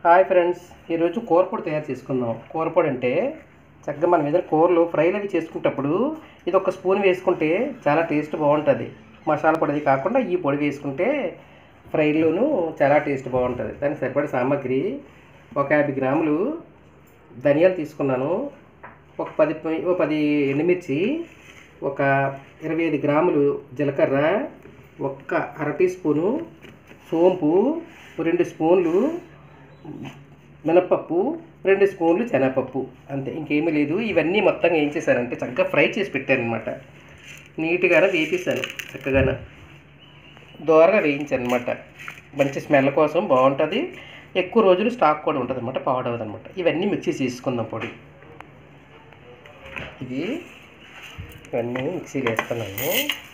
hi friends ఈరోజు కూరపొడి తయారు చేసుకుందాం కూరపొడి అంటే చక్కగా మనం ఏదైనా కూరలు ఫ్రైలు అవి చేసుకునేటప్పుడు ఇది ఒక స్పూన్ వేసుకుంటే చాలా టేస్ట్ బాగుంటుంది మసాలా పొడిది కాకుండా ఈ పొడి వేసుకుంటే ఫ్రైలోనూ చాలా టేస్ట్ బాగుంటుంది దానికి సరిపడే సామాగ్రి ఒక యాభై గ్రాములు ధనియాలు తీసుకున్నాను ఒక పది ప- ఓ పది ఎండుమిర్చి ఒక ఇరవై ఐదు గ్రాములు జీలకర్ర ఒక్క అర టీ స్పూను సోంపు రెండు స్పూన్లు మినపప్పు రెండు స్పూన్లు శనగపప్పు అంతే ఇంకేమీ లేదు ఇవన్నీ మొత్తంగా ఏం చేశానంటే చక్కగా ఫ్రై చేసి పెట్టాను అనమాట నీట్గానే వేపేసాను చక్కగానే దోరగా వేయించాను అనమాట మంచి స్మెల్ కోసం బాగుంటుంది ఎక్కువ రోజులు స్టాక్ కూడా ఉంటుంది అనమాట పాడవదు అనమాట ఇవన్నీ మిక్సీ చేసుకుందాం పొడి ఇది ఇవన్నీ మిక్సీలో వేస్తున్నాను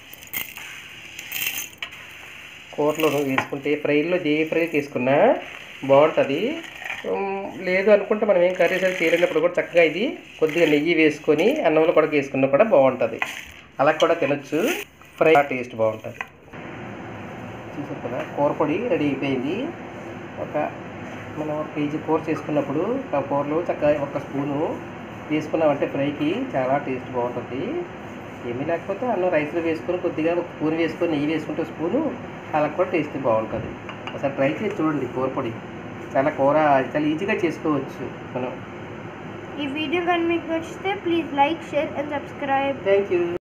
కూరలో వేసుకుంటే ఫ్రైలో ఏ ఫ్రై తీసుకున్నా బాగుంటుంది ఉమ్, లేదు అనుకుంటే మనం ఏం కర్రీస్ అది చేయలేనప్పుడు కూడా చక్కగా ఇది కొద్దిగా నెయ్యి వేసుకొని అన్నంలో కూడా వేసుకున్నా కూడా బాగుంటుంది అలా కూడా తినొచ్చు ఫ్రై టేస్ట్ బాగుంటుంది చూసారు కదా కూర పొడి రెడీ అయిపోయింది ఒక మనం ఒక కేజీ కూర చేసుకున్నప్పుడు ఆ కూరలో చక్కగా ఒక స్పూను వేసుకున్నామంటే ఫ్రైకి చాలా టేస్ట్ బాగుంటుంది ఏమీ లేకపోతే అన్నం రైస్లో వేసుకొని కొద్దిగా ఒక స్పూన్ వేసుకొని నెయ్యి వేసుకుంటే స్పూను అలా కూడా టేస్ట్ బాగుంటుంది ఒకసారి ట్రై చేసి చూడండి కూర పొడి చాలా కూర చాలా ఈజీగా చేసుకోవచ్చు మనం ఈ వీడియో కానీ మీకు నచ్చితే please like share and subscribe thank you